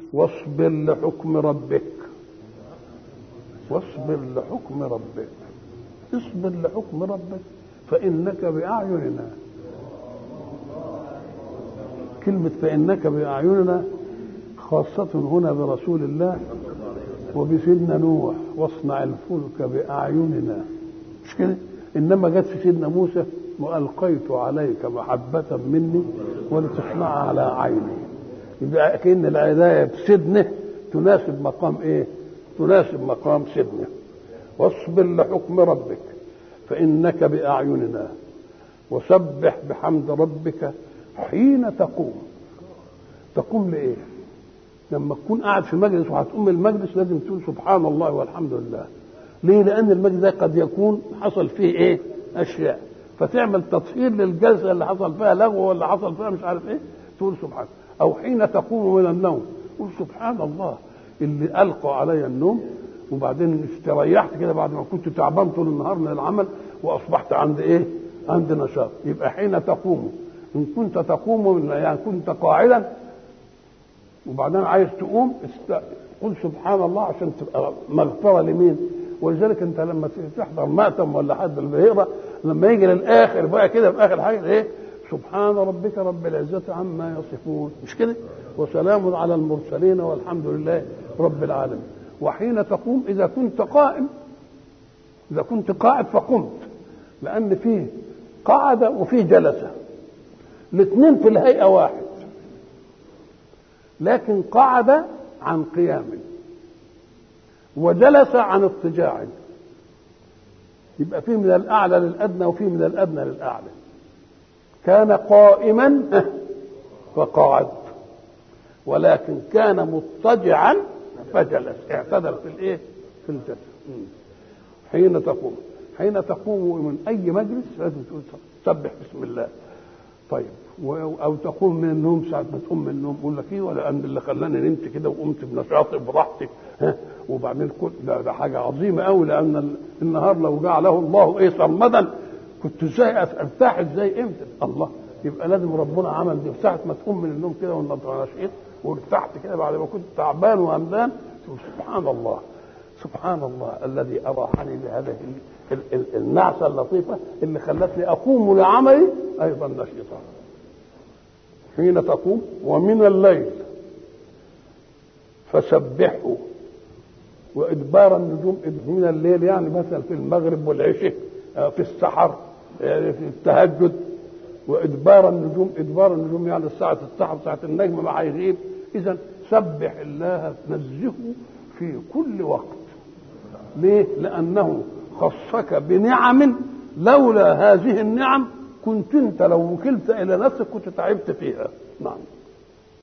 واصبر لحكم ربك واصبر لحكم ربك اصبر لحكم ربك فإنك بأعيننا كلمة فإنك بأعيننا خاصة هنا برسول الله وبسيدنا نوح واصنع الفلك بأعيننا مش كده إنما جت في سيدنا موسى وألقيت عليك محبة مني ولتصنع على عيني يبقى كأن العناية بسدنه تناسب مقام إيه؟ تناسب مقام سدنه واصبر لحكم ربك فإنك بأعيننا وسبح بحمد ربك حين تقوم تقوم لإيه؟ لما تكون قاعد في مجلس وهتقوم المجلس لازم تقول سبحان الله والحمد لله ليه؟ لأن المجلس ده قد يكون حصل فيه إيه؟ أشياء فتعمل تطهير للجلسة اللي حصل فيها لغو ولا حصل فيها مش عارف إيه تقول سبحان أو حين تقوم من النوم قول سبحان الله اللي ألقى علي النوم وبعدين استريحت كده بعد ما كنت تعبان طول النهار من العمل وأصبحت عند إيه؟ عند نشاط يبقى حين تقوم إن كنت تقوم من يعني كنت قاعدا وبعدين عايز تقوم است... قل سبحان الله عشان تبقى مغفرة لمين ولذلك انت لما تحضر مأتم ولا حد اللي بيقرا لما يجي للاخر بقى كده في اخر حاجه ايه سبحان ربك رب العزة عما يصفون مش كده وسلام على المرسلين والحمد لله رب العالمين وحين تقوم إذا كنت قائم إذا كنت قاعد فقمت لأن فيه قعد وفيه جلس الاثنين في الهيئة واحد لكن قعد عن قيام وجلس عن اضطجاع يبقى فيه من الأعلى للأدنى وفيه من الأدنى للأعلى كان قائما فقعد ولكن كان مضطجعا فجلس اعتدل في الايه في الجلسه حين تقوم حين تقوم من اي مجلس لازم تقول سبح بسم الله طيب او تقوم من النوم ساعه ما تقوم من النوم يقول لك ايه ولا ان اللي خلاني نمت كده وقمت بنشاطي براحتي ها وبعدين كل ده, ده حاجه عظيمه قوي لان النهار لو جعله الله ايه سرمدا كنت ازاي ارتاح ازاي امتى الله يبقى لازم ربنا عمل دي ساعه ما تقوم من النوم كده وانت نشيط وارتحت كده بعد ما كنت تعبان وهمدان سبحان الله سبحان الله الذي اراحني بهذه النعسه اللطيفه اللي خلتني اقوم لعملي ايضا نشيطا حين تقوم ومن الليل فسبحه وادبار النجوم من الليل يعني مثلا في المغرب والعشاء في السحر يعني في التهجد وادبار النجوم ادبار النجوم يعني ساعه السحر ساعه النجم ما هيغيب اذا سبح الله نزهه في كل وقت ليه لانه خصك بنعم لولا هذه النعم كنت انت لو وكلت الى نفسك كنت تعبت فيها نعم